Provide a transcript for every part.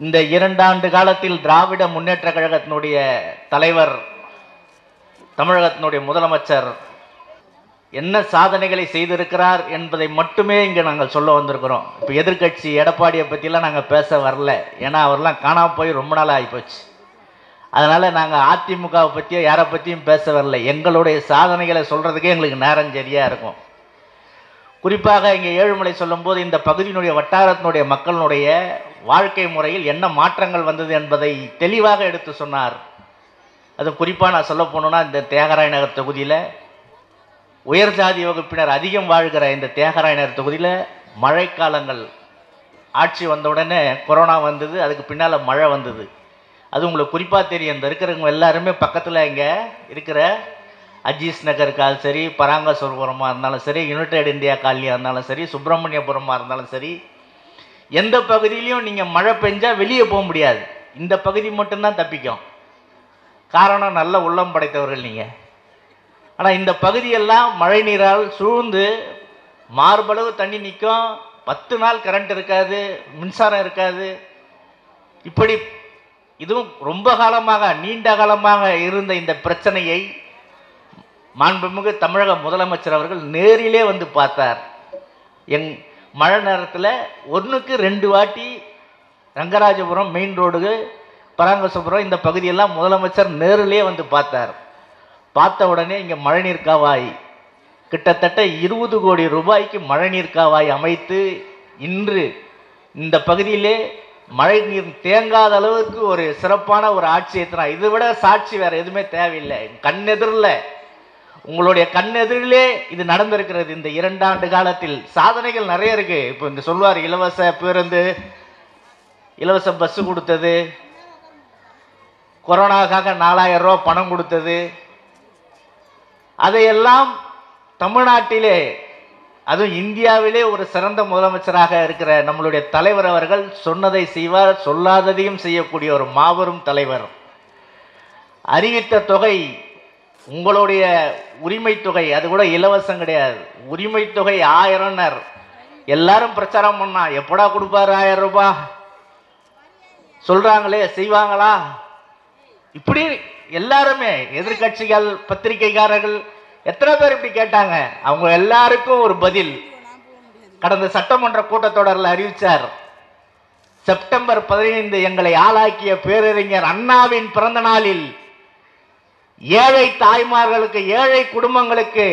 இந்த இரண்டாண்டு காலத்தில் திராவிட முன்னேற்ற கழகத்தினுடைய தலைவர் தமிழகத்தினுடைய முதலமைச்சர் என்ன சாதனைகளை செய்திருக்கிறார் என்பதை மட்டுமே இங்கே நாங்கள் சொல்ல வந்திருக்கிறோம் இப்போ எதிர்க்கட்சி எடப்பாடியை பற்றிலாம் நாங்கள் பேச வரல ஏன்னா அவர்லாம் காணாமல் போய் ரொம்ப நாள் ஆகிப்போச்சு அதனால் நாங்கள் அதிமுகவை பற்றியோ யாரை பற்றியும் பேச வரல எங்களுடைய சாதனைகளை சொல்கிறதுக்கே எங்களுக்கு நேரம் சரியாக இருக்கும் குறிப்பாக இங்கே ஏழுமலை சொல்லும்போது இந்த பகுதியினுடைய வட்டாரத்தினுடைய மக்களினுடைய வாழ்க்கை முறையில் என்ன மாற்றங்கள் வந்தது என்பதை தெளிவாக எடுத்து சொன்னார் அது குறிப்பாக நான் சொல்ல போனோன்னா இந்த தியாகராய நகர் தொகுதியில் உயர் ஜாதி வகுப்பினர் அதிகம் வாழ்கிற இந்த தியாகராய நகர் தொகுதியில் மழைக்காலங்கள் ஆட்சி வந்த உடனே கொரோனா வந்தது அதுக்கு பின்னால் மழை வந்தது அது உங்களுக்கு குறிப்பாக தெரியும் இந்த இருக்கிறவங்க எல்லாருமே பக்கத்தில் இங்கே இருக்கிற அஜீஸ் நகருக்கால் சரி பராங்கசுரபுரமாக இருந்தாலும் சரி யுனைடெட் இந்தியா காலனியாக இருந்தாலும் சரி சுப்பிரமணியபுரமாக இருந்தாலும் சரி எந்த பகுதியிலையும் நீங்கள் மழை பெஞ்சால் வெளியே போக முடியாது இந்த பகுதி மட்டும்தான் தப்பிக்கும் காரணம் நல்ல உள்ளம் படைத்தவர்கள் நீங்கள் ஆனால் இந்த பகுதியெல்லாம் மழை நீரால் சூழ்ந்து மார்பளவு தண்ணி நிற்கும் பத்து நாள் கரண்ட் இருக்காது மின்சாரம் இருக்காது இப்படி இதுவும் ரொம்ப காலமாக நீண்ட காலமாக இருந்த இந்த பிரச்சனையை மாண்புமிகு தமிழக முதலமைச்சர் அவர்கள் நேரிலே வந்து பார்த்தார் எங் மழை நேரத்தில் ஒன்றுக்கு ரெண்டு வாட்டி ரங்கராஜபுரம் மெயின் ரோடு பராங்கசபுரம் இந்த பகுதியெல்லாம் முதலமைச்சர் நேரிலே வந்து பார்த்தார் பார்த்த உடனே இங்கே மழைநீர் காவாய் கிட்டத்தட்ட இருபது கோடி ரூபாய்க்கு மழைநீர் காவாய் அமைத்து இன்று இந்த பகுதியிலே மழை நீர் தேங்காத அளவுக்கு ஒரு சிறப்பான ஒரு ஆட்சி எத்தனா இதை விட சாட்சி வேற எதுவுமே தேவையில்லை கண்ணெதிரில் உங்களுடைய கண்ணெதிரிலே இது நடந்திருக்கிறது இந்த இரண்டாண்டு காலத்தில் சாதனைகள் நிறைய இருக்கு இப்போ இந்த சொல்லுவார் இலவச பேருந்து இலவச பஸ் கொடுத்தது கொரோனாக்காக நாலாயிரம் ரூபாய் பணம் கொடுத்தது அதையெல்லாம் தமிழ்நாட்டிலே அதுவும் இந்தியாவிலே ஒரு சிறந்த முதலமைச்சராக இருக்கிற நம்மளுடைய தலைவர் அவர்கள் சொன்னதை செய்வார் சொல்லாததையும் செய்யக்கூடிய ஒரு மாபெரும் தலைவர் அறிவித்த தொகை உங்களுடைய உரிமை தொகை அது கூட இலவசம் கிடையாது உரிமை தொகை ஆயிரம்னர் எல்லாரும் பிரச்சாரம் பண்ணா எப்படா கொடுப்பாரு ஆயிரம் ரூபாய் சொல்றாங்களே செய்வாங்களா இப்படி எல்லாருமே எதிர்க்கட்சிகள் பத்திரிகைக்காரர்கள் எத்தனை பேர் இப்படி கேட்டாங்க அவங்க எல்லாருக்கும் ஒரு பதில் கடந்த சட்டமன்ற கூட்டத்தொடரில் அறிவிச்சார் செப்டம்பர் பதினைந்து எங்களை ஆளாக்கிய பேரறிஞர் அண்ணாவின் பிறந்த நாளில் ஏழை தாய்மார்களுக்கு ஏழை குடும்பங்களுக்கு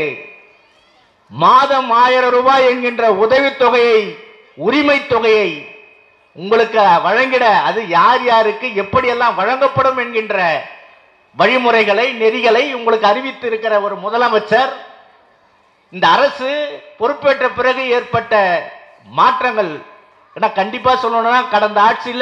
மாதம் ஆயிரம் ரூபாய் என்கின்ற உதவித்தொகையை உரிமை தொகையை உங்களுக்கு வழங்கிட அது யார் யாருக்கு எப்படியெல்லாம் வழங்கப்படும் என்கின்ற வழிமுறைகளை நெறிகளை உங்களுக்கு அறிவித்து இருக்கிற ஒரு முதலமைச்சர் இந்த அரசு பொறுப்பேற்ற பிறகு ஏற்பட்ட மாற்றங்கள் ஏன்னா கண்டிப்பா சொல்லணும்னா கடந்த ஆட்சியில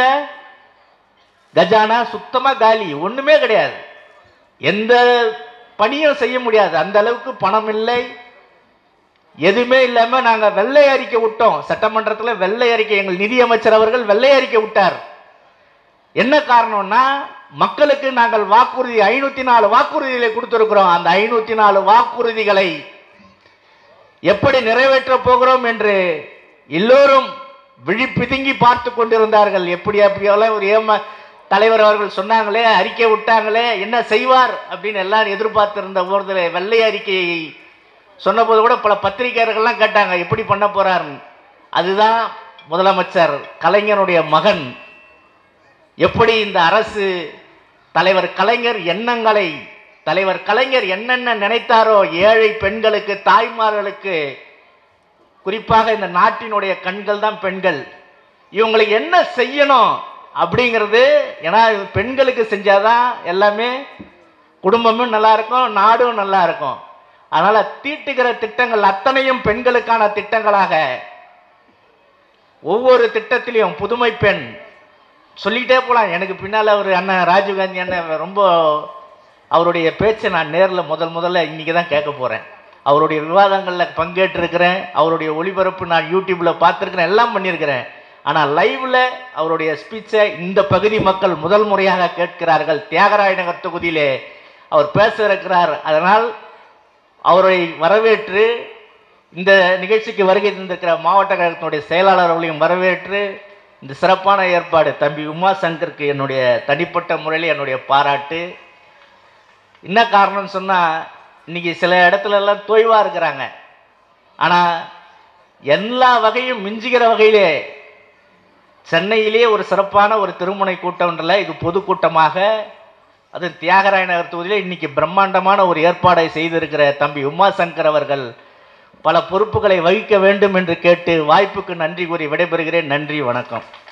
கஜானா சுத்தமா காலி ஒண்ணுமே கிடையாது எந்த பணியும் செய்ய முடியாது அந்த அளவுக்கு பணம் இல்லை எதுவுமே இல்லாம நாங்க வெள்ளை அறிக்கை விட்டோம் சட்டமன்றத்துல வெள்ளை அறிக்கை எங்கள் நிதியமைச்சர் அவர்கள் வெள்ளை அறிக்கை விட்டார் என்ன காரணம்னா மக்களுக்கு நாங்கள் வாக்குறுதி ஐநூத்தி நாலு வாக்குறுதிகளை கொடுத்திருக்கிறோம் அந்த ஐநூத்தி நாலு வாக்குறுதிகளை எப்படி நிறைவேற்ற போகிறோம் என்று எல்லோரும் விழிப்பிதுங்கி பார்த்து கொண்டிருந்தார்கள் எப்படி அப்படியெல்லாம் ஒரு ஏம தலைவர் அவர்கள் சொன்னாங்களே அறிக்கை விட்டாங்களே என்ன செய்வார் அப்படின்னு எல்லாரும் எதிர்பார்த்திருந்த போதில் வெள்ளை அறிக்கையை சொன்னபோது கூட பல பத்திரிகையாளர்கள்லாம் கேட்டாங்க எப்படி பண்ண போறாருன்னு அதுதான் முதலமைச்சர் கலைஞருடைய மகன் எப்படி இந்த அரசு தலைவர் கலைஞர் எண்ணங்களை தலைவர் கலைஞர் என்னென்ன நினைத்தாரோ ஏழை பெண்களுக்கு தாய்மார்களுக்கு குறிப்பாக இந்த நாட்டினுடைய கண்கள் தான் பெண்கள் இவங்களுக்கு என்ன செய்யணும் அப்படிங்கிறது ஏன்னா இது பெண்களுக்கு செஞ்சாதான் எல்லாமே குடும்பமும் நல்லா இருக்கும் நாடும் நல்லா இருக்கும் அதனால தீட்டுகிற திட்டங்கள் அத்தனையும் பெண்களுக்கான திட்டங்களாக ஒவ்வொரு திட்டத்திலையும் புதுமை பெண் சொல்லிக்கிட்டே போகலாம் எனக்கு பின்னால் ஒரு அண்ணன் ராஜீவ்காந்தி அண்ணன் ரொம்ப அவருடைய பேச்சை நான் நேரில் முதல் முதல்ல இன்றைக்கி தான் கேட்க போகிறேன் அவருடைய விவாதங்களில் பங்கேற்றிருக்கிறேன் அவருடைய ஒளிபரப்பு நான் யூடியூப்பில் பார்த்துருக்கிறேன் எல்லாம் பண்ணியிருக்கிறேன் ஆனால் லைவில் அவருடைய ஸ்பீச்சை இந்த பகுதி மக்கள் முதல் முறையாக கேட்கிறார்கள் தியாகராய நகர் தொகுதியிலே அவர் பேச இருக்கிறார் அதனால் அவரை வரவேற்று இந்த நிகழ்ச்சிக்கு வருகை தந்திருக்கிற மாவட்ட கழகத்தினுடைய செயலாளர் அவர்களையும் வரவேற்று இந்த சிறப்பான ஏற்பாடு தம்பி உமா சங்கருக்கு என்னுடைய தனிப்பட்ட முறையில் என்னுடைய பாராட்டு என்ன காரணம்னு சொன்னால் இன்னைக்கு சில இடத்துல எல்லாம் தொய்வாக இருக்கிறாங்க ஆனால் எல்லா வகையும் மிஞ்சுகிற வகையிலே சென்னையிலே ஒரு சிறப்பான ஒரு திருமுனை கூட்டம்ன்றல இது பொதுக்கூட்டமாக அது தியாகராய நகர் தொகுதியில் இன்னைக்கு பிரம்மாண்டமான ஒரு ஏற்பாடை செய்திருக்கிற தம்பி உமாசங்கர் அவர்கள் பல பொறுப்புகளை வகிக்க வேண்டும் என்று கேட்டு வாய்ப்புக்கு நன்றி கூறி விடைபெறுகிறேன் நன்றி வணக்கம்